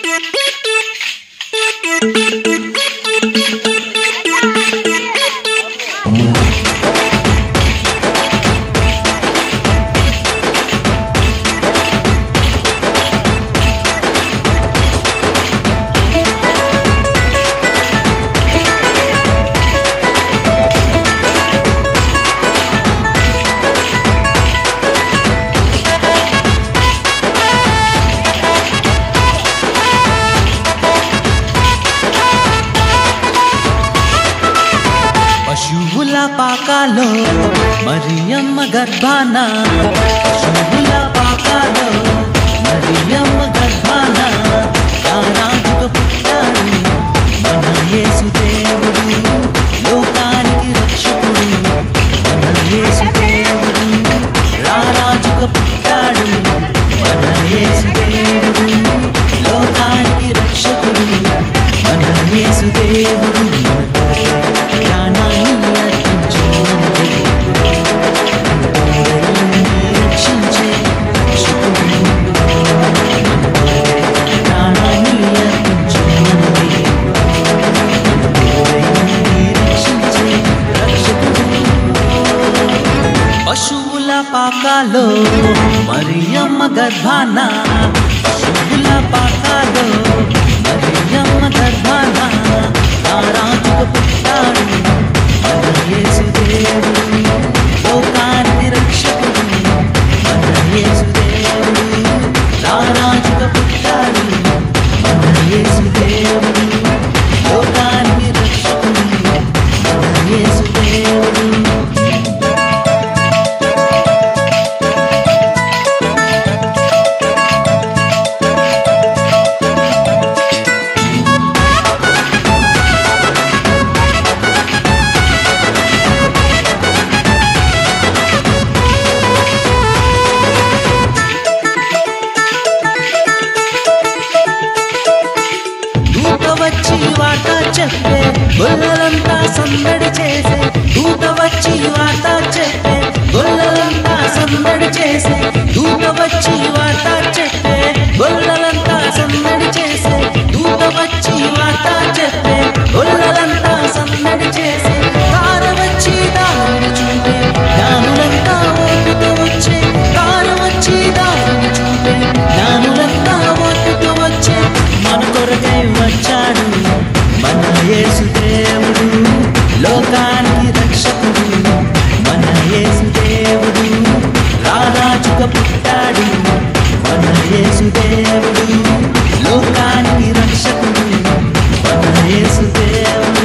పశువుల పాకాలో మరియమ్మ గర్భాన పశువుల పాకాలో మరియమ్మ గర్భాన రారాజుగా పుట్టాడు మన యేసు దేవుడు లోకానికి రక్షకుడు మన యేసు దేవుడు రారాజుగా పుట్టాడు మన యేసు దేవుడు లోకానికి రక్షకుడు మన యేసు దేవుడు ప్రాణాన్ని అర్పించు రక్షించే రక్షకుడు ప్రాణాన్ని అర్పించు రక్షించే రక్షకుడు పశువుల పాకాలో మరియమ్మ గర్భాన పశువుల పాకాలో మరియమ్మ గర్భాన రారాజుకు పుట్టాడు మన యేసు దేవుడు లోకానికి రక్షకుడు మన యేసు దేవుడు రారాజుకు పుట్టాడు మన యేసు దేవుడు లోకానికి రక్షకుడు మన యేసు దేవుడు దూత వచ్చి వార్త చెప్పే గొల్లలంతా సందడి చేసే దూత వచ్చి వార్త చెప్పే గొల్లలంతా సందడి చేసే దూత వచ్చి వార్త చెప్పే గొల్లలంతా సందడి చేసే దూత వచ్చి వార్త చెప్పే గొల్లలంతా సందడి చేసే తార వచ్చి దారిని చూపే జ్ఞానులంతా ఓటుతో వచ్చే తార వచ్చి దారిని చూపే జ్ఞానులంతా ఓటుతో వచ్చే మన కొరకై వచ్చాడు మన యేసు దేవుడు లోకానికి రక్షకుడు మన యేసు దేవుడు రారాజుగా పుట్టాడు మన యేసు దేవుడు లోకానికి రక్షకుడు మన యేసు దేవుడు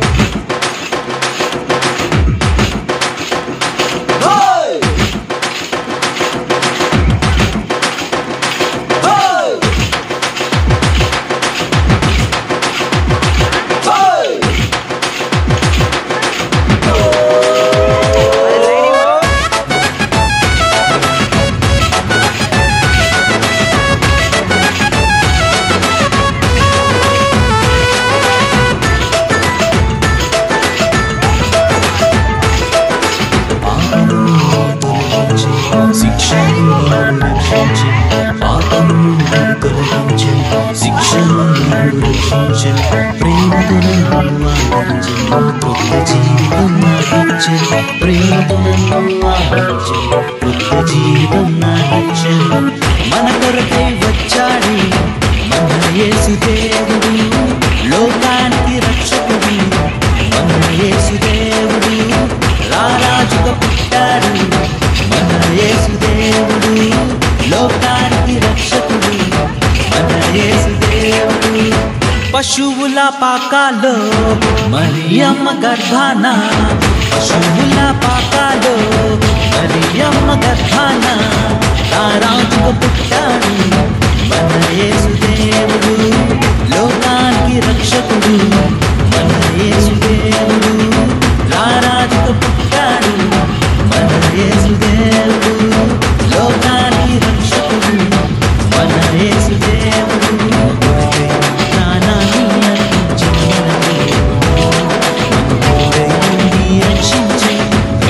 శిక్షను రక్షించి పాపము తొలగించి శిక్షను రక్షించి ప్రేమతో నన్ను ఆదరించి కొత్త జీవితం నాకించి ప్రేమతో నన్ను ఆదరించి కొత్త జీవితం నాకించి మన కొరకై వచ్చాడు మన యేసు దేవుడు లోకానికి రక్షకుడు మన యేసు దేవుడు రారాజుగా పుట్టాడు మన యేసు దేవుడు లోకానికి రక్షకుడు మన యేసు దేవుడు పశువుల పాకాలో మరియమ్మ గర్భాన పశువుల పాకాలో మరియమ్మ గర్భాన రారాజుగా పుట్టాడు మన యేసు దేవుడు లోకానికి రక్షకుడు మన యేసు దేవుడు రారాజుగా పుట్టాడు మన యేసు దేవుడు లోకానికి రక్షకుడు మన యేసు దేవుడు ప్రాణాన్ని అర్పించినది. మన కోరికని రక్షించే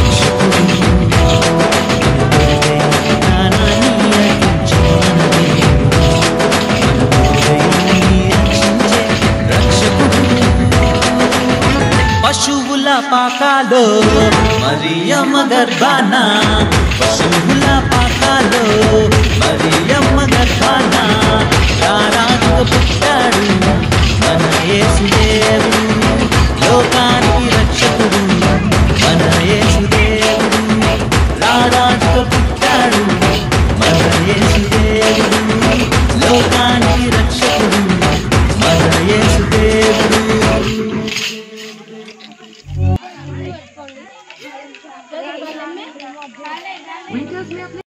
రక్షకుడు. మన ప్రాణాన్ని అర్పించినది. పాకాలో మరియమ్మ గర్భాన పశువుల పాకాలో మరియమ్మ గర్భాన రారాజుగా పుట్టాడు మన యేసు